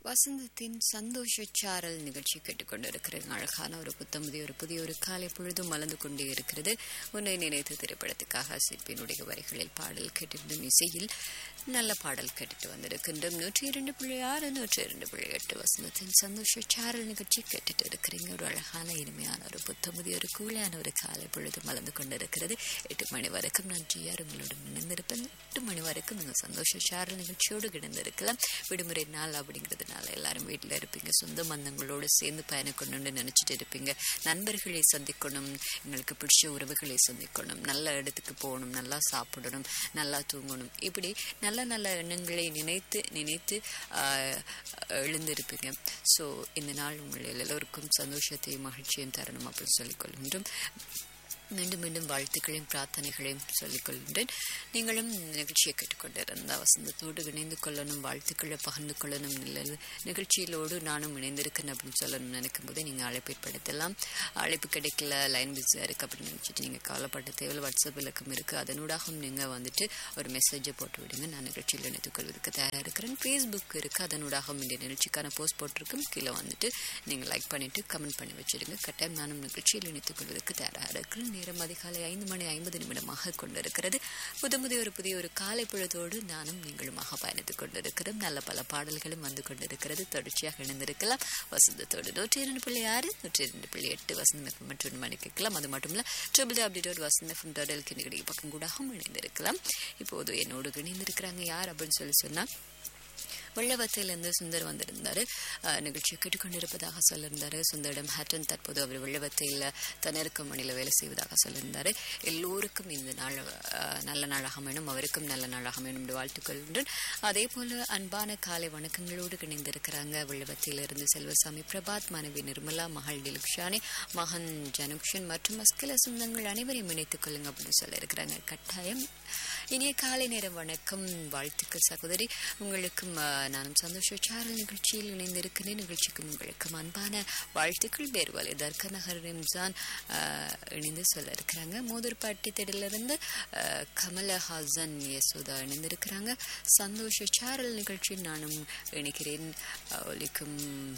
வசந்தத்தின் சந்தோஷ சாரல் நிகழ்ச்சி கேட்டுக்கொண்டிருக்கிறது அழகான ஒரு புத்தமுதி ஒரு புதிய ஒரு காலை பொழுதும் மலர்ந்து கொண்டே இருக்கிறது உன்னை நினைத்து திரைப்படத்துக்காக சிற்பியினுடைய வரிகளில் பாடல் கேட்டிருந்தும் இசையில் நல்ல பாடல் கேட்டுட்டு வந்திருக்கின்றோம் நூற்றி இரண்டு புள்ளி ஆறு நூற்றி இரண்டு புள்ளி எட்டு வசந்தத்தின் சந்தோஷ சாரல் நிகழ்ச்சி கேட்டுட்டு இருக்கிறீங்க ஒரு அழகான இனிமையான ஒரு புத்தமுதி ஒரு கூலியான ஒரு காலை பொழுது மலர்ந்து கொண்டிருக்கிறது எட்டு மணி வரைக்கும் நான் ஜிஆர் உங்களோட இணைந்திருப்பேன் எட்டு மணி வரைக்கும் நீங்கள் சந்தோஷ சாரல் நிகழ்ச்சியோடு கிடந்திருக்கலாம் விடுமுறை நாள் அப்படிங்கிறதுனால எல்லாரும் வீட்டில் இருப்பீங்க சொந்த பந்தங்களோடு சேர்ந்து பயணிக்கணும்னு நினச்சிட்டு இருப்பீங்க நண்பர்களை சந்திக்கணும் எங்களுக்கு பிடிச்ச உறவுகளை சந்திக்கணும் நல்ல இடத்துக்கு போகணும் நல்லா சாப்பிடணும் நல்லா தூங்கணும் இப்படி நல்ல நல்ல எண்ணங்களை நினைத்து நினைத்து ஆஹ், எழுந்திருப்பீங்க ஸோ இந்த நாள் உங்கள் எல்லோருக்கும் சந்தோஷத்தையும் மகிழ்ச்சியும் தரணும் அப்படின்னு சொல்லிக்கொள்கின்றோம் மீண்டும் மீண்டும் வாழ்த்துக்களையும் பிரார்த்தனைகளையும் சொல்லிக் கொள்கின்றேன் நீங்களும் நிகழ்ச்சியை கேட்டுக்கொண்டிருந்த வசந்தத்தோடு இணைந்து கொள்ளணும் வாழ்த்துக்களை பகிர்ந்து கொள்ளணும் நல்லது நிகழ்ச்சியிலோடு நானும் இணைந்திருக்கேன் அப்படின்னு சொல்லணும்னு நினைக்கும் போது நீங்கள் அழைப்பு ஏற்படுத்தலாம் அழைப்பு கிடைக்கல லைன் பிஸியாக இருக்குது அப்படின்னு நினச்சிட்டு நீங்கள் கவலைப்பட்ட தேவையில் வாட்ஸ்அப் இலக்கம் இருக்குது அதனூடாகவும் நீங்கள் வந்துட்டு ஒரு மெசேஜை போட்டு விடுங்க நான் நிகழ்ச்சியில் இணைத்துக் கொள்வதற்கு தயாராக இருக்கிறேன் ஃபேஸ்புக் இருக்குது அதனூடாகவும் இந்த நிகழ்ச்சிக்கான போஸ்ட் போட்டிருக்கும் கீழே வந்துட்டு நீங்கள் லைக் பண்ணிவிட்டு கமெண்ட் பண்ணி வச்சிடுங்க கட்டாயம் நானும் நிகழ்ச்சியில் இணைத்துக் கொள்வதற்கு தயாராக இருக்கிறேன் நேரம் அதிகாலை ஐந்து மணி ஐம்பது நிமிடமாக கொண்டிருக்கிறது புது புதிய ஒரு புதிய ஒரு காலை பொழுதோடு நானும் நீங்களுமாக பயணித்துக் கொண்டிருக்கிறோம் நல்ல பல பாடல்களும் வந்து கொண்டிருக்கிறது தொடர்ச்சியாக இணைந்திருக்கலாம் வசந்தத்தோடு நூற்றி இரண்டு புள்ளி ஆறு நூற்றி இரண்டு புள்ளி எட்டு வசந்தம் எஃப்எம் மற்றும் மணி கேட்கலாம் அது மட்டும் இல்லை triple W dot Vasanth FM dot LK நிகழ்ச்சி பக்கம் கூடவும் இணைந்திருக்கலாம் இப்போது என்னோடு இணைந்திருக்கிறாங்க யார் அப்படின்னு சொல்லி சொன்னால் வெள்ளவத்திலிருந்து சுந்தர் வந்திருந்தாரு அஹ், நிகழ்ச்சியை கேட்டுக்கொண்டிருப்பதாக சொல்லியிருந்தாரு சுந்தரிடம் ஹட்டன் தற்போது அவர் வெள்ளவத்தையில் தனிருக்கும் மணியில் வேலை செய்வதாக சொல்லியிருந்தாரு எல்லோருக்கும் இந்த நாள் அஹ், நல்ல நாளாக அமையணும் அவருக்கும் நல்ல நாளாக அமையணும் என்று வாழ்த்துக்கொள்கின்றேன் அதே போல அன்பான காலை வணக்கங்களோடு இணைந்திருக்கிறாங்க வெள்ளவத்திலிருந்து செல்வசாமி பிரபாத் மனைவி நிர்மலா மகள் டிலுக்ஷானி மகன் ஜனுக்ஷன் மற்றும் மஸ்கில சொந்தங்கள் அனைவரையும் இணைத்துக் கொள்ளுங்க அப்படின்னு சொல்லியிருக்கிறாங்க கட்டாயம் இனிய காலை நேர வணக்கம் வாழ்த்துக்கள் சகோதரி உங்களுக்கும் அஹ், நானும் சந்தோஷ சாரல் நிகழ்ச்சியில் இணைந்திருக்கிறேன் நிகழ்ச்சிக்கும் உங்களுக்கும் அன்பான வாழ்த்துக்கள் பேர்வலை தர்க நகர் ரம்ஜான் அஹ், இணைந்து சொல்ல இருக்கிறாங்க மோதூர்பாட்டி திடலிருந்து அஹ், கமலஹாசன் யசோதா இணைந்திருக்கிறாங்க சந்தோஷ சாரல் நிகழ்ச்சியில் நானும் இணைக்கிறேன் அஹ், ஒலிக்கும்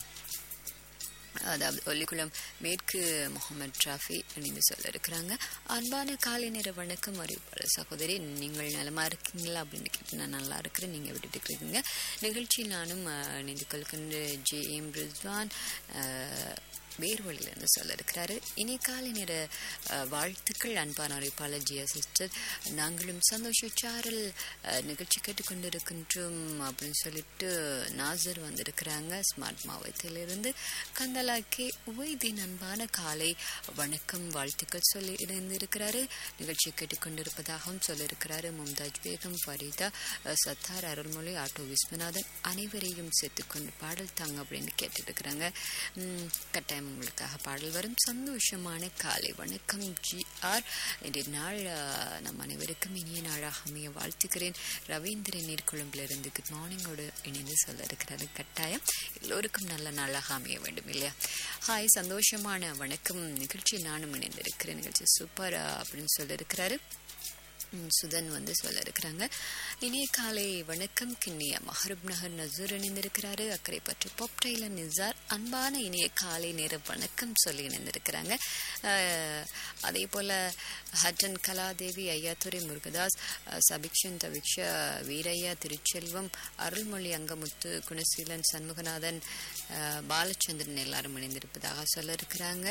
அதாவது ஒல்லிக்குளம் மேற்கு முகமது ட்ராஃபி இணைந்து சொல்ல இருக்கிறாங்க அன்பான காலை நேர வணக்கம் அறிவிப்பாளர் சகோதரி நீங்கள் நலமா இருக்கீங்களா அப்படின்னு கேட்டு நான் நல்லா இருக்கிறேன் நீங்கள் விட்டுட்டு இருக்கிறீங்க நிகழ்ச்சி நானும் அஹ், இணைந்து கொள்கின்ற ஜே எம் ரிஸ்வான் அஹ், வேர்வழியிலிருந்து சொல்ல இருக்கிறாரு இனி காலை நேர அஹ், வாழ்த்துக்கள் அன்பான அறிவிப்பாளர் ஜியா சிஸ்டர் நாங்களும் சந்தோஷ சாரல் அஹ், நிகழ்ச்சி கேட்டுக்கொண்டிருக்கின்றோம் அப்படின்னு சொல்லிட்டு நாசர் வந்திருக்கிறாங்க ஸ்மார்ட் மாவட்டத்திலிருந்து கந்தலா கே உவைதீன் அன்பான காலை வணக்கம் வாழ்த்துக்கள் சொல்லி இணைந்திருக்கிறாரு நிகழ்ச்சி கேட்டுக்கொண்டிருப்பதாகவும் சொல்லியிருக்கிறாரு மும்தாஜ் பேகம் ஃபரீதா அஹ், சத்தார் அருள்மொழி ஆட்டோ விஸ்வநாதன் அனைவரையும் சேர்த்துக்கொண்டு பாடல் தாங்க அப்படின்னு கேட்டுருக்கிறாங்க உம், கட்டாயம் உங்களுக்காக பாடல் வரும் சந்தோஷமான காலை வணக்கம் ஜி ஆர் இன்றைய நாள் அஹ், நம் அனைவருக்கும் இனிய நாளாக அமைய வாழ்த்துக்கிறேன் ரவீந்திரன் நீர்கொழும்பிலிருந்து குட் மார்னிங்கோடு இணைந்து சொல்ல இருக்கிறாரு கட்டாயம் எல்லோருக்கும் நல்ல நாளாக அமைய வேண்டும் இல்லையா ஹாய் சந்தோஷமான வணக்கம் நிகழ்ச்சி நானும் இணைந்திருக்கிறேன் நிகழ்ச்சி சூப்பர் அப்படின்னு சொல்லியிருக்கிறாரு ம், சுதன் வந்து சொல்ல இருக்கிறாங்க இனிய காலை வணக்கம் கிண்ணிய மஹரூப் நகர் நசூர் இணைந்திருக்கிறாரு அக்கறை பற்றி பாப் டெய்லர் நிசார் அன்பான இனிய காலை நேர வணக்கம் சொல்லி இணைந்திருக்கிறாங்க அஹ், அதே போல ஹட்டன் கலாதேவி ஐயாத்துரை முருகதாஸ் அஹ், சபிக்ஷன் தவிக்ஷா வீரையா திருச்செல்வம் அருள்மொழி அங்கமுத்து குணசீலன் சண்முகநாதன் அஹ், பாலச்சந்திரன் எல்லாரும் இணைந்திருப்பதாக சொல்ல இருக்கிறாங்க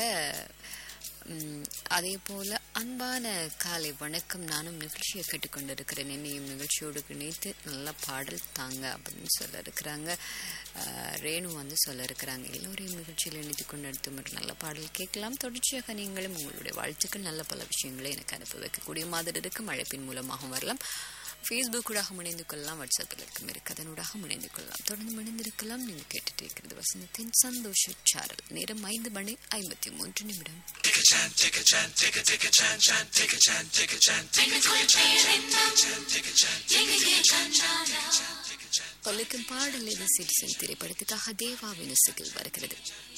உம், அதே போல அன்பான காலை வணக்கம் நானும் நிகழ்ச்சியை கேட்டுக்கொண்டிருக்கிறேன் என்னையும் நிகழ்ச்சியோடு இணைத்து நல்ல பாடல் தாங்க அப்படின்னு சொல்ல இருக்கிறாங்க அஹ், ரேணு வந்து சொல்ல இருக்கிறாங்க எல்லோரையும் நிகழ்ச்சியில் இணைத்து கொண்டு அடுத்து ஒரு நல்ல பாடல் கேட்கலாம் தொடர்ச்சியாக நீங்களும் உங்களுடைய வாழ்த்துக்கள் நல்ல பல விஷயங்களை எனக்கு அனுப்பி வைக்கக்கூடிய மாதிரி இருக்கும் அழைப்பின் மூலமாகவும் வரலாம் ஃபேஸ்புக்கூடாக இணைந்து கொள்ளலாம் வாட்ஸ்அப்பில் இருக்கும் இருக்கு அதனூடாக இணைந்து கொள்ளலாம் தொடர்ந்து இணைந்திருக்கலாம் நீங்கள் கேட்டுட்டு இருக்கிறது வசந்தத்தின் சந்தோஷ சாரல் நேரம் ஐந்து மணி ஐம்பத்தி மூன்று நிமிடம் ஒலிக்கும் பாடல் இது சிறிசன் திரைப்படத்துக்காக தேவாவின் இசையில் வருகிறது